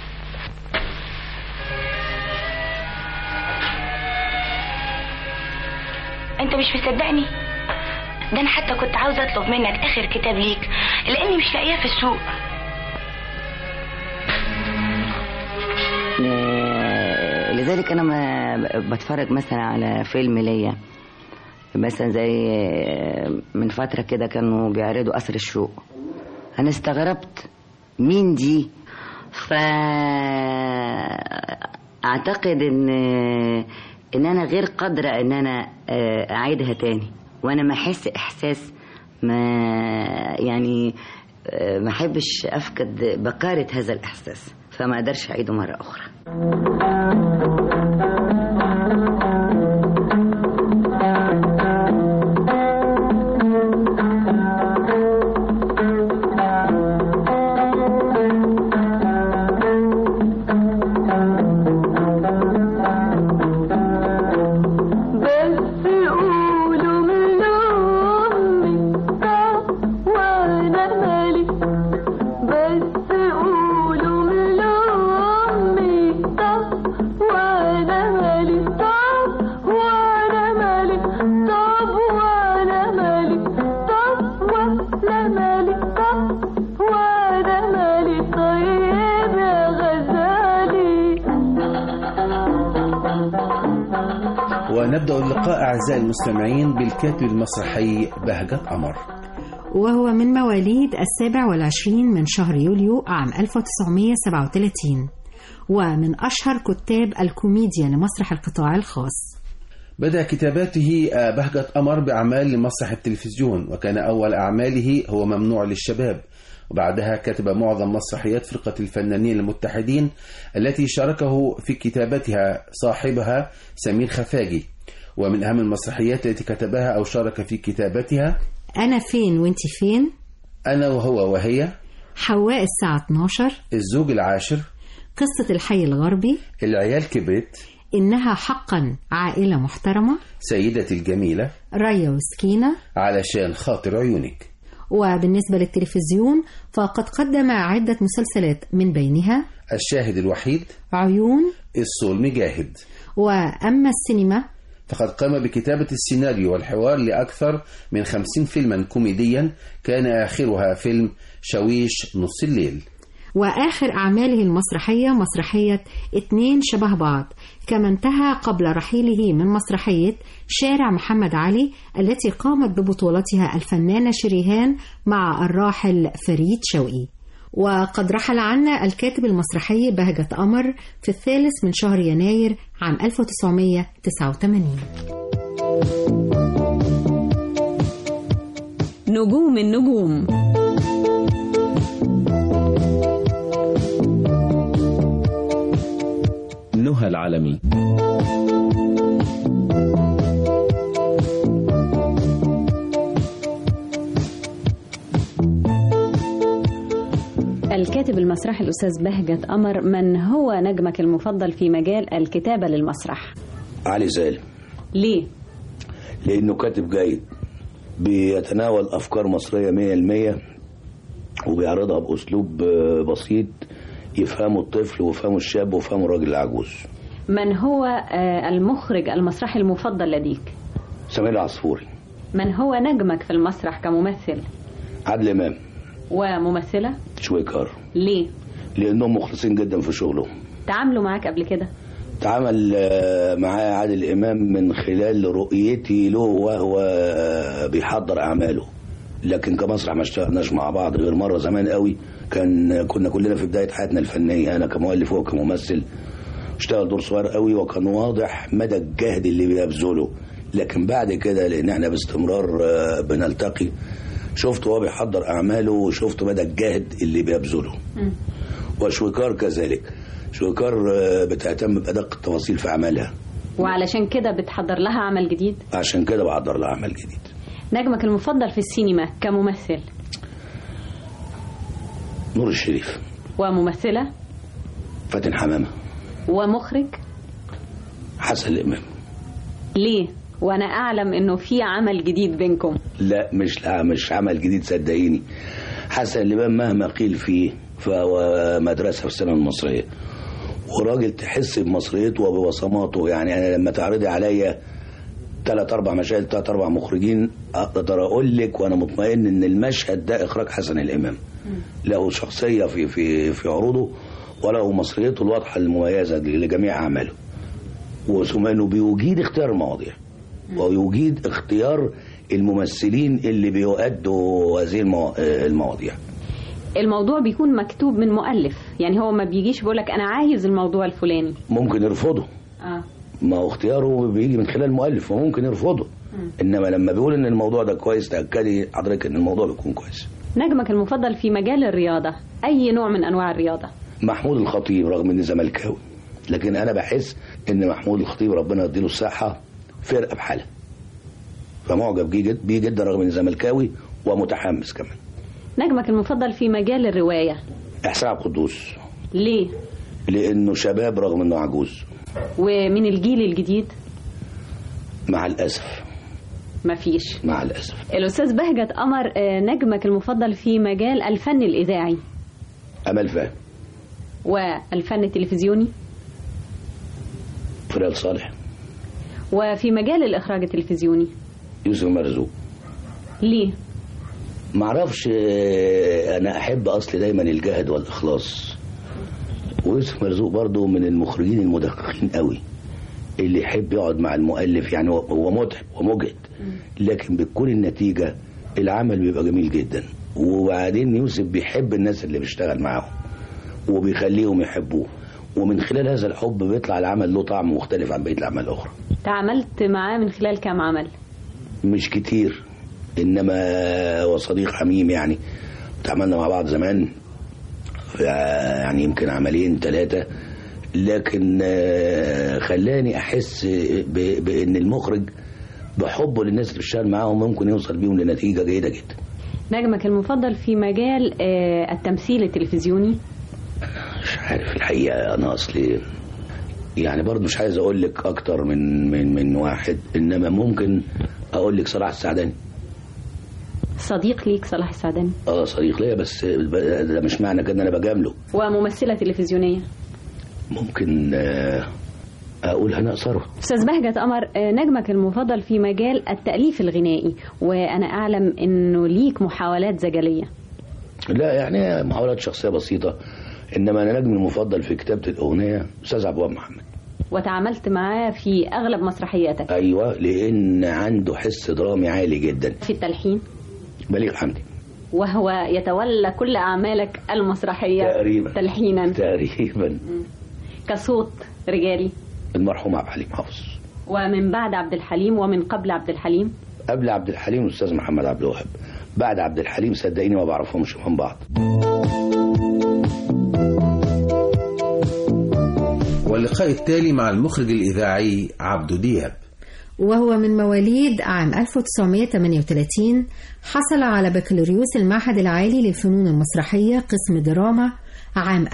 انت مش مصدقني ده انا حتى كنت عاوز اطلب منك اخر كتاب ليك لاني مش لاقياه في السوق ل- لذلك انا ما بتفرج مثلا على فيلم ليا مثلا زي من فترة كده كانوا بيعرضوا أسر الشوق أنا استغربت مين دي فأعتقد إن إن أنا غير قادرة إن أنا أعيدها تاني وأنا ما أحس إحساس ما يعني ما أحبش أفقد بكارة هذا الإحساس فما أقدرش أعيده مرة أخرى بس قولوا من أمي طب وأنا مالي بس قولوا من أمي طب وأنا مالي طب وأنا مالي طب وأنا مالي طب وأنا مالي طب وأنا مالي طيب يا غزالي ونبدأ اللقاء أعزائي المستمعين بالكاتب المسرحي بهجة قمر وهو من مواليد السابع والعشرين من شهر يوليو عام 1937 ومن أشهر كتاب الكوميديا لمسرح القطاع الخاص بدأ كتاباته آه، بهجة قمر بأعمال لمسرح التلفزيون وكان أول أعماله هو ممنوع للشباب وبعدها كتب معظم مسرحيات فرقة الفنانين المتحدين التي شاركه في كتابتها صاحبها سمير خفاجي ومن أهم المسرحيات التي كتبها أو شارك في كتابتها أنا فين وانت فين أنا وهو وهي حواء الساعة 12 الزوج العاشر قصة الحي الغربي العيال كبرت إنها حقا عائلة محترمة سيدتي الجميلة ريا وسكينة علشان خاطر عيونك وبالنسبة للتلفزيون فقد قدم عدة مسلسلات من بينها الشاهد الوحيد عيون الصول مجاهد وأما السينما فقد قام بكتابة السيناريو والحوار لأكثر من خمسين فيلما كوميديا كان آخرها فيلم شويش نص الليل وآخر أعماله المسرحية مسرحية اتنين شبه بعض كما انتهى قبل رحيله من مسرحية شارع محمد علي التي قامت ببطولتها الفنانة شريهان مع الراحل فريد شوقي وقد رحل عنا الكاتب المسرحي بهجة قمر في الثالث من شهر يناير عام 1989 نجوم النجوم نهى العالمي الكاتب المسرحي الأستاذ بهجة قمر من هو نجمك المفضل في مجال الكتابة للمسرح علي سالم ليه؟ لأنه كاتب جيد بيتناول أفكار مصرية مية المية وبيعرضها بأسلوب آه، بسيط يفهمه الطفل ويفهمه الشاب ويفهمه الراجل العجوز من هو آه، المخرج المسرحي المفضل لديك؟ سمير العصفوري من هو نجمك في المسرح كممثل عادل إمام وممثلة؟ شويكار ليه؟ لأنهم مخلصين جدا في شغلهم تعاملوا معاك قبل كده؟ تعامل آه، معاه عادل إمام من خلال رؤيتي له وهو آه، بيحضر أعماله لكن كمسرح ما اشتغلناش مع بعض غير مرة زمان قوي كان كنا كلنا في بداية حياتنا الفنية أنا كمؤلف وهو كممثل اشتغل دور صغير قوي وكان واضح مدى الجهد اللي بيبذله لكن بعد كده لأن احنا باستمرار آه، بنلتقي شفت وهو بيحضر أعماله وشفت مدى الجهد اللي بيبذله وشويكار كذلك شويكار آه، بتهتم بأدق التفاصيل في أعمالها وعلشان كده بتحضر لها عمل جديد عشان كده بحضر لها عمل جديد نجمك المفضل في السينما كممثل نور الشريف وممثلة فاتن حمامة ومخرج حسن الإمام ليه وانا اعلم انه في عمل جديد بينكم لا مش لا مش عمل جديد صدقيني حسن الإمام مهما قيل فيه فهو مدرسة في السينما المصرية وراجل تحس بمصريته وببصماته يعني أنا لما تعرضي عليا ثلاث أربع مشاهد ثلاث أربع مخرجين أقدر أقول لك وأنا مطمئن إن المشهد ده إخراج حسن الإمام له شخصية في في في عروضه وله مصريته الواضحة المميزة لجميع أعماله وثم إنه بيجيد اختيار المواضيع ويجيد اختيار الممثلين اللي بيؤدوا هذه الموا- المواضيع الموضوع بيكون مكتوب من مؤلف يعني هو ما بيجيش بيقولك انا عايز الموضوع الفلاني ممكن يرفضه اه ما هو اختياره بيجي من خلال المؤلف وممكن يرفضه انما لما بيقول ان الموضوع ده كويس تاكدي حضرتك ان الموضوع بيكون كويس نجمك المفضل في مجال الرياضة اي نوع من انواع الرياضة محمود الخطيب رغم اني زملكاوي لكن انا بحس ان محمود الخطيب ربنا يديله الصحه فرقه بحالها فمعجب بيه جد- بيه جدا رغم اني زملكاوي ومتحمس كمان نجمك المفضل في مجال الرواية احسان عبد القدوس ليه لانه شباب رغم انه عجوز ومن الجيل الجديد مع الاسف مفيش مع الاسف الأستاذ بهجت قمر آه، نجمك المفضل في مجال الفن الإذاعي امل فهم والفن التلفزيوني فريال صالح وفي مجال الإخراج التلفزيوني يوسف مرزوق ليه؟ معرفش آه، انا احب اصلي دايما الجهد والاخلاص ويوسف مرزوق برضو من المخرجين المدققين قوي اللي يحب يقعد مع المؤلف يعني هو- هو متعب ومجهد لكن بتكون النتيجة العمل بيبقى جميل جدا وبعدين يوسف بيحب الناس اللي بيشتغل معاهم وبيخليهم يحبوه ومن خلال هذا الحب بيطلع العمل له طعم مختلف عن بقية الأعمال الأخرى تعاملت معاه من خلال كام عمل؟ مش كتير انما هو صديق حميم يعني تعاملنا مع بعض زمان يعني يمكن عملين ثلاثة لكن آه، خلاني احس ب- بان المخرج بحبه للناس اللي بيشتغل معاهم ممكن يوصل بيهم لنتيجة جيدة جدا نجمك المفضل في مجال آه، التمثيل التلفزيوني مش عارف الحقيقة انا اصلي يعني برضه مش عايز اقول لك اكتر من من من واحد انما ممكن اقول لك صلاح السعداني صديق ليك صلاح السعداني اه صديق ليا بس ده مش معنى كده ان انا بجامله وممثلة تلفزيونية ممكن آه، اقول هناء ثروت أستاذ بهجت قمر آه، نجمك المفضل في مجال التأليف الغنائي وأنا أعلم أنه ليك محاولات زجلية لا يعني محاولات شخصيه بسيطه انما انا نجمي المفضل في كتابه الاغنيه استاذ عبد الوهاب محمد وتعاملت معاه في أغلب مسرحياتك ايوه لان عنده حس درامي عالي جدا في التلحين بليغ حمدي وهو يتولى كل أعمالك المسرحية تقريبا تلحينا تقريبا كصوت رجالي المرحوم عبد الحليم حافظ ومن بعد عبد الحليم ومن قبل عبد الحليم قبل عبد الحليم الاستاذ محمد عبد الوهاب بعد عبد الحليم صدقيني ما بعرفهمش من بعض واللقاء التالي مع المخرج الإذاعي عبدو دياب وهو من مواليد عام 1938 حصل على بكالوريوس المعهد العالي للفنون المسرحية قسم دراما عام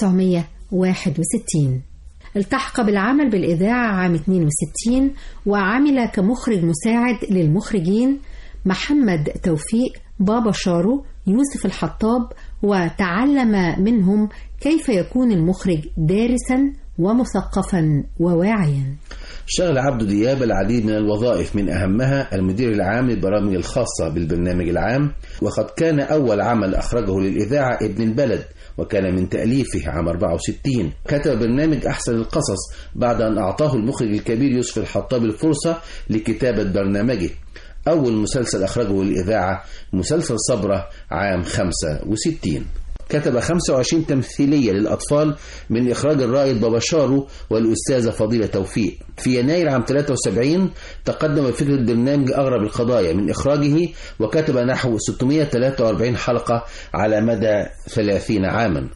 1961 التحق بالعمل بالإذاعة عام 62 وعمل كمخرج مساعد للمخرجين محمد توفيق بابا شارو يوسف الحطاب وتعلم منهم كيف يكون المخرج دارسا ومثقفا وواعيا شغل عبدو دياب العديد من الوظائف من أهمها المدير العام للبرامج الخاصة بالبرنامج العام وقد كان أول عمل أخرجه للإذاعة ابن البلد وكان من تأليفه عام 64 كتب برنامج أحسن القصص بعد أن أعطاه المخرج الكبير يوسف الحطاب الفرصة لكتابة برنامجه أول مسلسل أخرجه للإذاعة مسلسل صبرة عام 65 كتب 25 تمثيلية للأطفال من إخراج الرائد بابا شارو والأستاذة فضيلة توفيق في يناير عام 73 تقدم بفكرة برنامج أغرب القضايا من إخراجه وكتب نحو 643 حلقة على مدى 30 عاما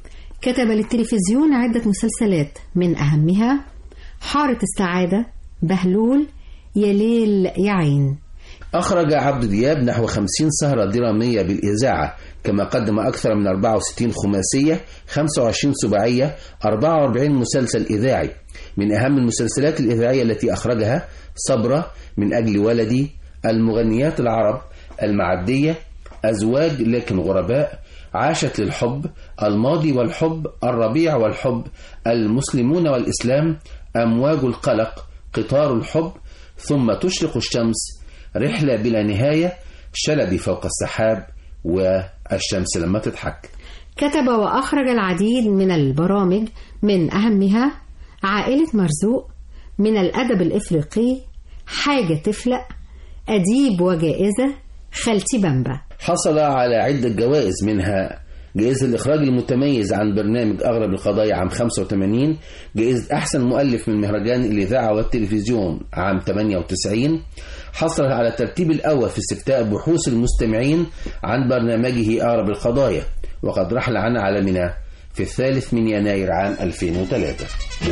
كتب للتلفزيون عدة مسلسلات من أهمها حارة السعادة بهلول يا ليل يا عين أخرج عبد دياب نحو 50 سهرة درامية بالإذاعة كما قدم أكثر من 64 خماسية 25 سباعية 44 مسلسل إذاعي من أهم المسلسلات الإذاعية التي أخرجها صبرة من أجل ولدي المغنيات العرب المعدية أزواج لكن غرباء عاشت للحب الماضي والحب الربيع والحب المسلمون والإسلام أمواج القلق قطار الحب ثم تشرق الشمس رحلة بلا نهاية شلبي فوق السحاب والشمس لما تضحك كتب وأخرج العديد من البرامج من أهمها عائلة مرزوق من الأدب الإفريقي حاجة تفلق أديب وجائزة خالتي بامبا حصل على عدة جوائز منها جائزة الإخراج المتميز عن برنامج أغرب القضايا عام 85 جائزة أحسن مؤلف من مهرجان الإذاعة والتلفزيون عام 98 حصل على الترتيب الأول في استفتاء بحوث المستمعين عن برنامجه أغرب القضايا وقد رحل عن عالمنا في الثالث من يناير عام 2003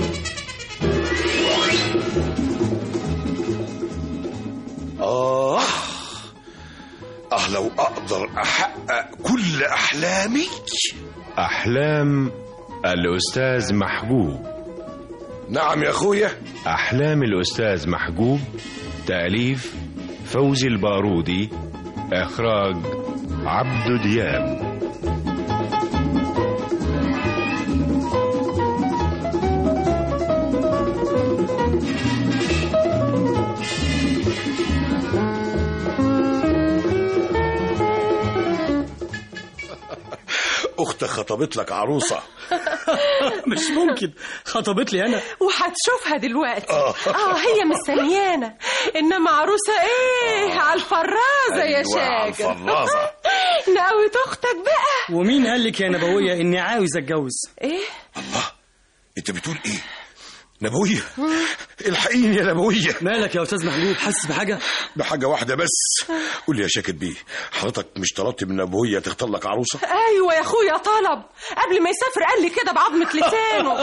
آه آه لو أقدر أحقق كل أحلامي أحلام الأستاذ محجوب نعم يا أخويا أحلام الأستاذ محجوب تأليف فوزي البارودي إخراج عبد دياب أختك خطبت لك عروسة مش ممكن خطبت لي انا وهتشوفها دلوقتي آه. اه هي مستنيانا انما عروسه ايه على الفرازه يا أيوة، على شاكر الفرازة. نقوت اختك بقى ومين قال لك يا نبوية اني عاوز اتجوز ايه أنت بتقول إيه نبوية الحقيني يا نبوية مالك يا استاذ محجوب حاسس بحاجة بحاجة واحدة بس قول لي يا شاكر بيه حضرتك مش طلبت من نبوية تختار لك عروسة ايوه يا اخويا طلب قبل ما يسافر قال لي كده بعظمه لسانه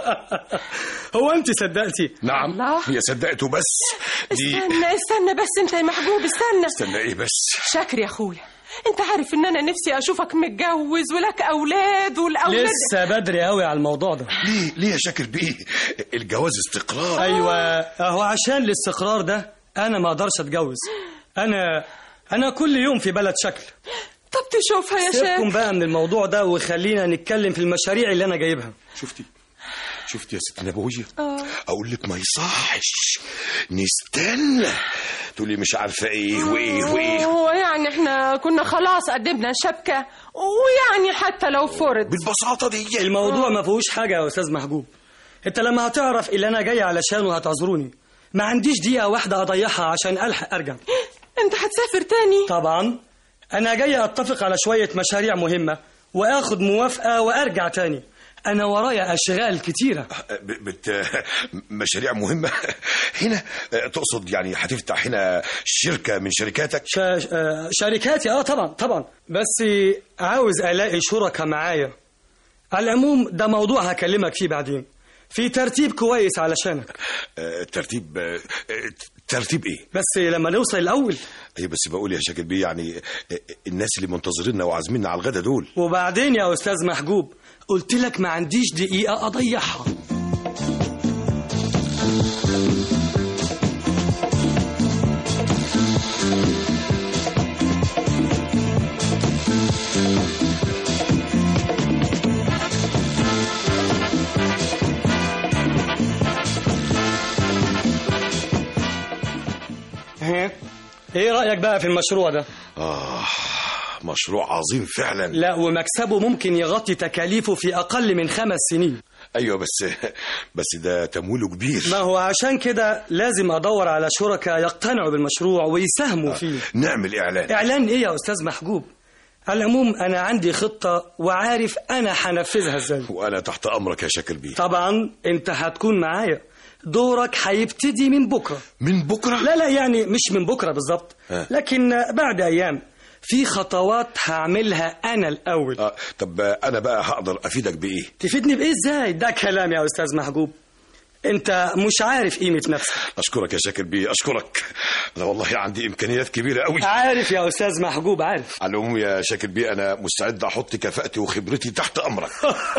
هو انت صدقتي نعم الله. هي صدقته بس دي استنى استنى بس انت يا محبوب استنى استنى ايه بس شاكر يا اخويا انت عارف ان انا نفسي اشوفك متجوز ولك اولاد والاولاد لسه بدري قوي على الموضوع ده ليه ليه يا شاكر بيه الجواز استقرار ايوه اهو عشان الاستقرار ده انا ما اقدرش اتجوز انا انا كل يوم في بلد شكل طب تشوفها يا سيبكم شاكر بقى من الموضوع ده وخلينا نتكلم في المشاريع اللي انا جايبها شفتي شفتي يا ست نبوية اه اقول لك ما يصحش نستنى تقولي مش عارفة ايه وايه وايه هو يعني احنا كنا خلاص قدمنا شبكة ويعني حتى لو فرض بالبساطة دي الموضوع ما فيهوش حاجة يا أستاذ محجوب أنت لما هتعرف اللي أنا جاي علشانه هتعذروني ما عنديش دقيقة واحدة أضيعها عشان ألحق أرجع انت هتسافر تاني طبعا أنا جاي أتفق على شوية مشاريع مهمة وآخد موافقة وأرجع تاني أنا ورايا أشغال كتيرة ب- بت مشاريع مهمة هنا تقصد يعني هتفتح هنا شركة من شركاتك شا... آه، شركاتي اه طبعا طبعا بس عاوز الاقي شركاء معايا على العموم ده موضوع هكلمك فيه بعدين في ترتيب كويس علشانك آه، ترتيب آه، آه، ترتيب ايه بس لما نوصل الاول ايه بس بقول يا شاكر بيه يعني آه، الناس اللي منتظريننا وعازميننا على الغدا دول وبعدين يا استاذ محجوب قلت لك ما عنديش دقيقة اضيعها ها؟ ايه رأيك بقى في المشروع ده آه مشروع عظيم فعلا لا ومكسبه ممكن يغطي تكاليفه في أقل من خمس سنين ايوه بس بس ده تمويله كبير ما هو عشان كده لازم أدور على شركاء يقتنعوا بالمشروع ويساهموا فيه نعمل اعلان إعلان إيه يا أستاذ محجوب على العموم أنا عندي خطة وعارف أنا هنفذها إزاي وانا تحت امرك يا شاكر بيه طبعا أنت هتكون معايا دورك هيبتدي من بكرة من بكرة؟ لا لا يعني مش من بكرة بالظبط ها. لكن بعد أيام في خطوات هعملها انا الاول آه طب آه، انا بقى هقدر افيدك بايه تفيدني بايه ازاي ده كلام يا استاذ محجوب انت مش عارف قيمه نفسك اشكرك يا شاكر بيه اشكرك انا والله عندي امكانيات كبيره قوي عارف يا استاذ محجوب عارف على العموم يا شاكر بيه انا مستعد احط كفاءتي وخبرتي تحت امرك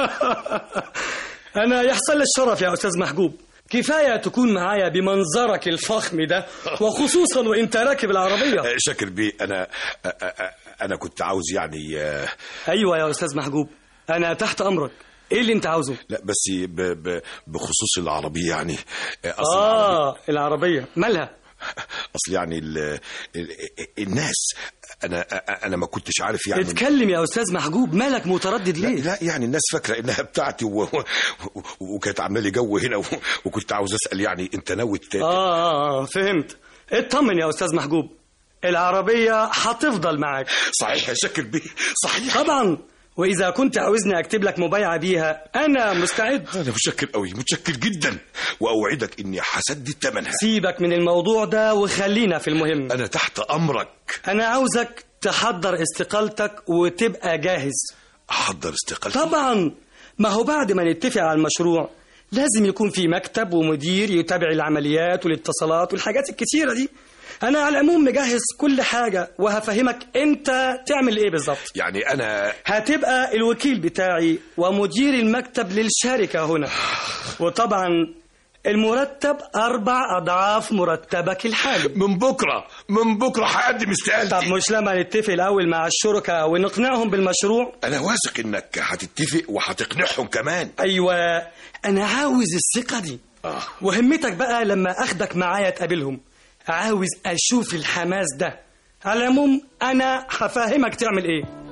انا يحصل لي الشرف يا استاذ محجوب كفايه تكون معايا بمنظرك الفخم ده وخصوصا وانت راكب العربيه آه، شاكر بيه انا آه، آه، آه، انا كنت عاوز يعني آه، ايوه يا استاذ محجوب انا تحت امرك ايه اللي انت عاوزه لا بس ب... ب... بخصوص العربيه يعني آه، اصل اه العربيه مالها اصل يعني ال... ال... الناس انا انا ما كنتش عارف يعني اتكلم يا استاذ محجوب مالك متردد لا, ليه لا يعني الناس فاكره انها بتاعتي و... و... وكانت عامله لي جو هنا و... وكنت عاوز اسال يعني انت ناوي ت... آه, اه اه فهمت اطمن يا استاذ محجوب العربيه هتفضل معاك صحيح يا شاكر بيه صحيح طبعا واذا كنت عاوزني اكتب لك مبايعه بيها انا مستعد انا متشكر قوي متشكر جدا واوعدك اني هسدد ثمنها سيبك من الموضوع ده وخلينا في المهم انا تحت امرك انا عاوزك تحضر استقالتك وتبقى جاهز احضر استقالتي طبعا ما هو بعد ما نتفق على المشروع لازم يكون في مكتب ومدير يتابع العمليات والاتصالات والحاجات الكتيرة دي أنا على العموم مجهز كل حاجة وهفهمك أنت تعمل إيه بالظبط يعني انا هتبقى الوكيل بتاعي ومدير المكتب للشركة هنا وطبعا المرتب أربع أضعاف مرتبك الحالي من بكره من بكره هقدم استقالتي طب مش لما نتفق الأول مع الشركاء ونقنعهم بالمشروع انا واثق انك هتتفق وهتقنعهم كمان أيوة أنا عاوز الثقة دي آه. وهمتك بقى لما أخدك معايا تقابلهم عاوز أشوف الحماس ده على العموم أنا هفهمك تعمل إيه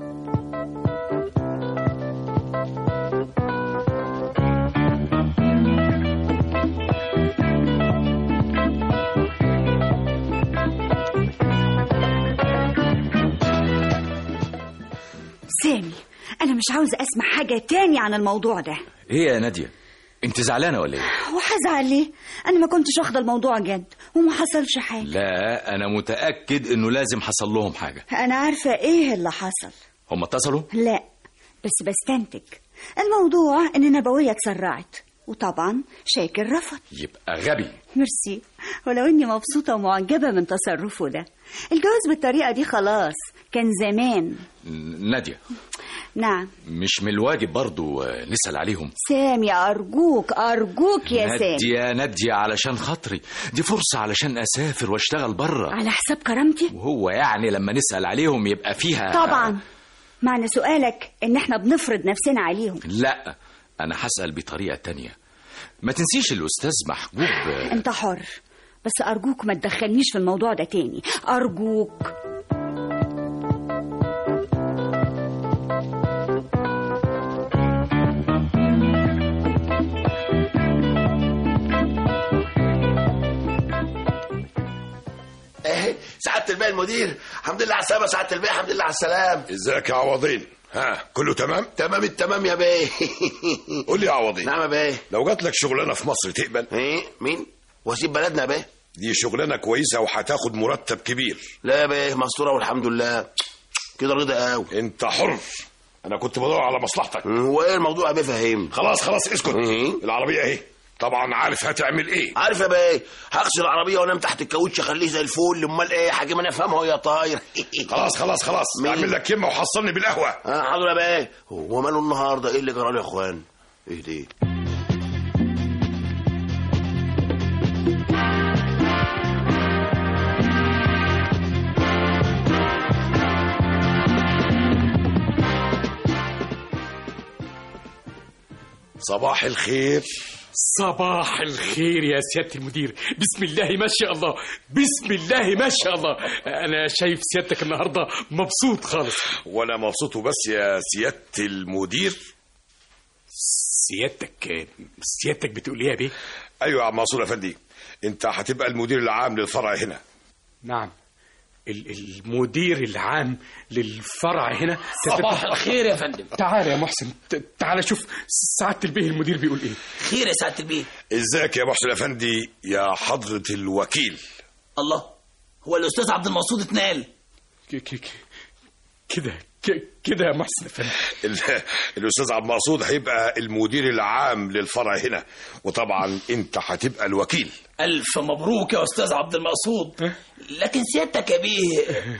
سامي أنا مش عاوزة أسمع حاجة تاني عن الموضوع ده ايه يا ناديه انت زعلانه ولا ايه وهزعل ليه؟ أنا ما كنتش واخدة الموضوع جد وما حصلش حاجة لا انا متاكد انه لازم حصل لهم حاجه أنا عارفة إيه اللي حصل هم اتصلوا لا بس بستنتج الموضوع إن نبوية اتسرعت وطبعا شاكر رفض يبقى غبي ميرسي ولو إني مبسوطة ومعجبة من تصرفه ده الجواز بالطريقة دي خلاص كان زمان ناديه نعم مش من الواجب برضو آه، نسال عليهم سامي أرجوك أرجوك يا سامي ناديه ناديه علشان خاطري دي فرصه علشان اسافر واشتغل بره على حساب كرامتي وهو يعني لما نسال عليهم يبقى فيها طبعا معنى سؤالك إن إحنا بنفرض نفسنا عليهم لا انا هسال بطريقه تانية ما تنسيش الاستاذ محجوب آه، أنت حر بس أرجوك ما تدخلنيش في الموضوع ده تاني أرجوك ايه سعاده البيه المدير الحمد لله على السلامه سعاده البيه الحمد لله على السلام ازيك يا عوضين ها كله تمام تمام التمام يا بيه قول لي يا عوضين نعم يا بيه لو جات لك شغلانه في مصر تقبل ايه مين واسيب بلدنا يا بيه دي شغلانه كويسه وهتاخد مرتب كبير لا يا بيه مستوره والحمد لله كده رضا قوي انت حر انا كنت بدور على مصلحتك هو ايه الموضوع يا بيه فهمني خلاص خلاص اسكت العربيه اهي طبعا عارف هتعمل ايه عارف يا بيه هغسل العربيه وانام تحت الكاوتش اخليه زي الفل امال ايه حاجه ما انا افهمها يا طاير خلاص خلاص خلاص مين؟ اعمل لك كلمه وحصلني بالقهوه اه حاضر يا بيه هو ماله النهارده ايه اللي جرى له يا اخوان ايه دي صباح الخير صباح الخير يا سيادة المدير بسم الله ما شاء الله بسم الله ما شاء الله أنا شايف سيادتك النهاردة مبسوط خالص وانا مبسوط بس يا سياده المدير سيادتك سيادتك بتقول ايه يا بيه ايوه يا عم منصور افندي انت هتبقى المدير العام للفرع هنا نعم ال- المدير العام للفرع هنا صباح الخير يا فندم تعال يا محسن ت- تعال شوف سعادة البيه المدير بيقول ايه خير يا سعاده البيه ازيك يا محسن افندي يا حضره الوكيل الله هو الاستاذ عبد المقصود اتنقل ك- ك- ك- كده ك- كده يا محسن افندي ال- الاستاذ عبد المقصود هيبقى المدير العام للفرع هنا وطبعا انت هتبقى الوكيل ألف مبروك يا أستاذ عبد المقصود لكن سيادتك يا بيه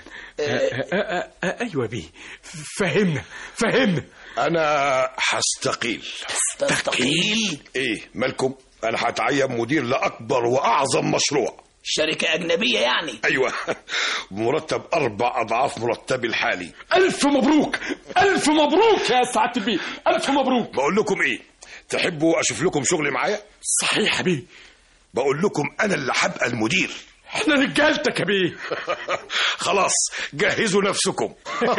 ايوه بيه فهمنا فهمنا انا هستقيل تستقيل ايه مالكم انا هتعين مدير لاكبر واعظم مشروع شركة أجنبية يعني ايوه مرتب اربع اضعاف مرتبي الحالي الف مبروك الف مبروك يا سعاده البيه الف مبروك بقول لكم ايه تحبوا اشوف لكم شغل معايا صحيح يا بيه بقول لكم انا اللي هبقى المدير احنا رجالتك يا بيه خلاص جهزوا نفسكم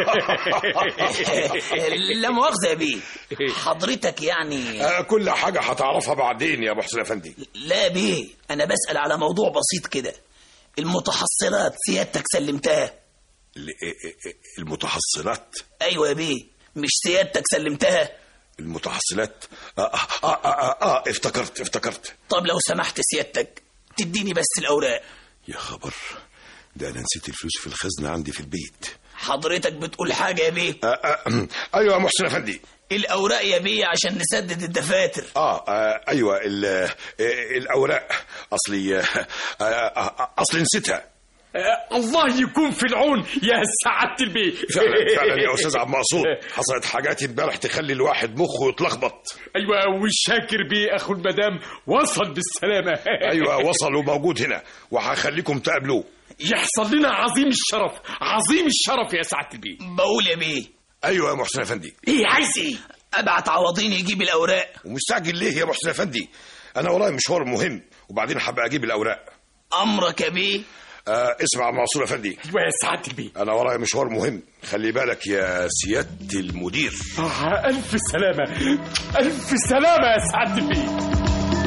لا مؤاخذة يا بيه حضرتك يعني آه، كل حاجة هتعرفها بعدين يا محسن أفندي لا يا بيه أنا بسأل على موضوع بسيط كده المتحصلات سيادتك سلمتها ال- إيه- إيه- المتحصلات أيوة يا بيه مش سيادتك سلمتها المتحصلات آه آه, آه, آه, آه, آه افتكرت افتكرت طب لو سمحت سيادتك تديني بس الأوراق يا خبر ده أنا نسيت الفلوس في الخزنة عندي في البيت حضرتك بتقول حاجة يا بيه آه آه أيوة يا محسن أفندي الأوراق يا بيه عشان نسدد الدفاتر آه, آه أيوة ال- آه الأوراق أصلي آه آه آه أصلي نسيتها آه، الله يكون في العون يا سعاده البيه فعلا فعلا يا أستاذ عبد المقصود حصلت حاجات امبارح تخلي الواحد مخه يتلخبط ايوه والشاكر بيه اخو المدام وصل بالسلامه أيوة وصل وموجود هنا وهخليكم تقابلوه يحصل لنا عظيم الشرف عظيم الشرف يا سعاده البيه بقول يا بيه أيوة يا محسن أفندي ايه عايز ايه ابعت عوضين يجيب الاوراق ومستعجل ليه يا محسن أفندي أنا ورايا مشوار مهم وبعدين هبقى أجيب الأوراق امرك يا بيه آه اسمع منصور أفندي ايوه يا سعاده البيه أنا ورايا مشوار مهم خلي بالك يا سيادة المدير آه الف سلامه الف سلامه يا سعاده البيه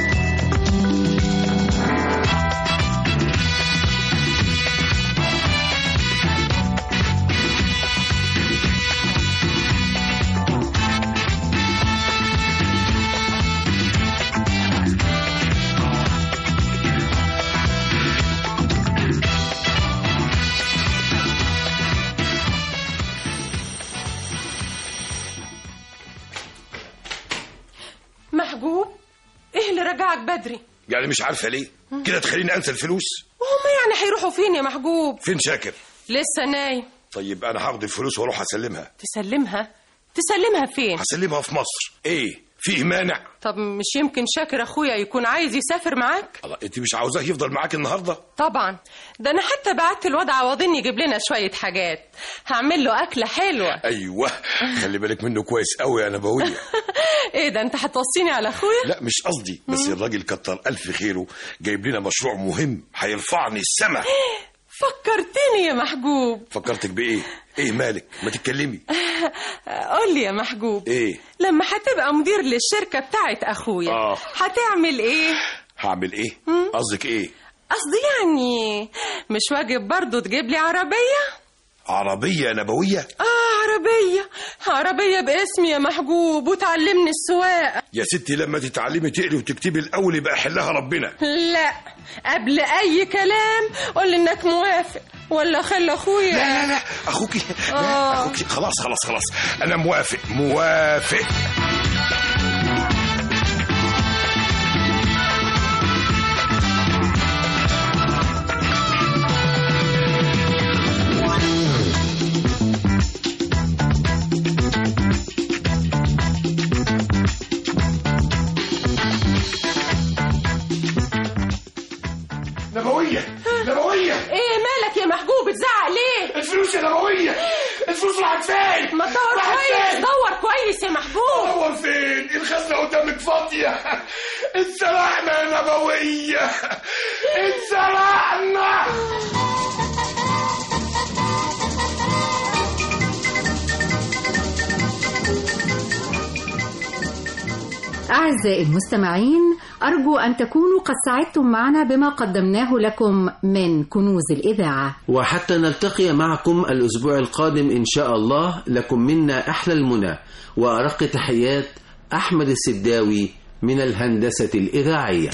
محجوب ايه اللي رجعك بدري يعني مش عارفة ليه كده تخليني أنسى الفلوس وهم يعني هيروحوا فين يا محجوب فين شاكر لسه نايم طيب أنا هاخد الفلوس وأروح أسلمها تسلمها تسلمها فين هسلمها في مصر إيه فيه مانع طب مش يمكن شاكر اخويا يكون عايز يسافر معاك الله أنت مش عاوزاه يفضل معاك النهاردة طبعا ده انا حتى بعت الواد عوضين يجيب لنا شويه حاجات هعمل له اكله حلوه أيوه خلي بالك منه كويس قوي يا نبوية ايه ده انت هتوصيني على اخويا لا مش قصدي بس الراجل كتر ألف خيره جايب لنا مشروع مهم هيرفعني السما فكرتني يا محجوب فكرتك بإيه إيه مالك ما تتكلمي قول لي يا محجوب إيه لما هتبقى مدير للشركه بتاعت اخويا آه. هتعمل ايه هعمل إيه قصدك إيه قصدي يعني مش واجب برضو تجيب لي عربيه عربية نبوية اه عربيه عربيه باسمي يا محجوب وتعلمني السواقه يا ستي لما تتعلمي تقري وتكتبي الأول يبقى حلها ربنا لا قبل اي كلام قول لي انك موافق ولا خلي اخويا لا لا لا اخوكي لا آه. اخوكي خلاص خلاص خلاص انا موافق موافق نبوية نبوية ايه مالك يا محجوب بتزعق ليه الفلوس يا نبوية الفلوس راحت فين ما تدور راحت كويس فين؟ دور كويس يا محجوب دور فين الخزنة قدامك فاضية اتسرقنا يا نبوية اتسرقنا أعزائي المستمعين أرجو أن تكونوا قد سعدتم معنا بما قدمناه لكم من كنوز الإذاعة وحتى نلتقي معكم الأسبوع القادم إن شاء الله لكم منا أحلى المنى وأرق تحيات أحمد السداوي من الهندسة الإذاعية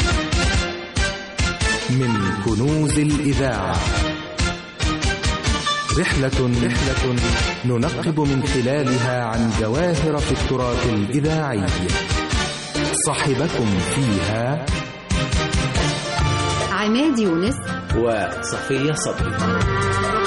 من كنوز الإذاعة رحلة رحلة ننقب من خلالها عن جواهر في التراث الإذاعي صاحبكم فيها عماد يونس وصفية صبري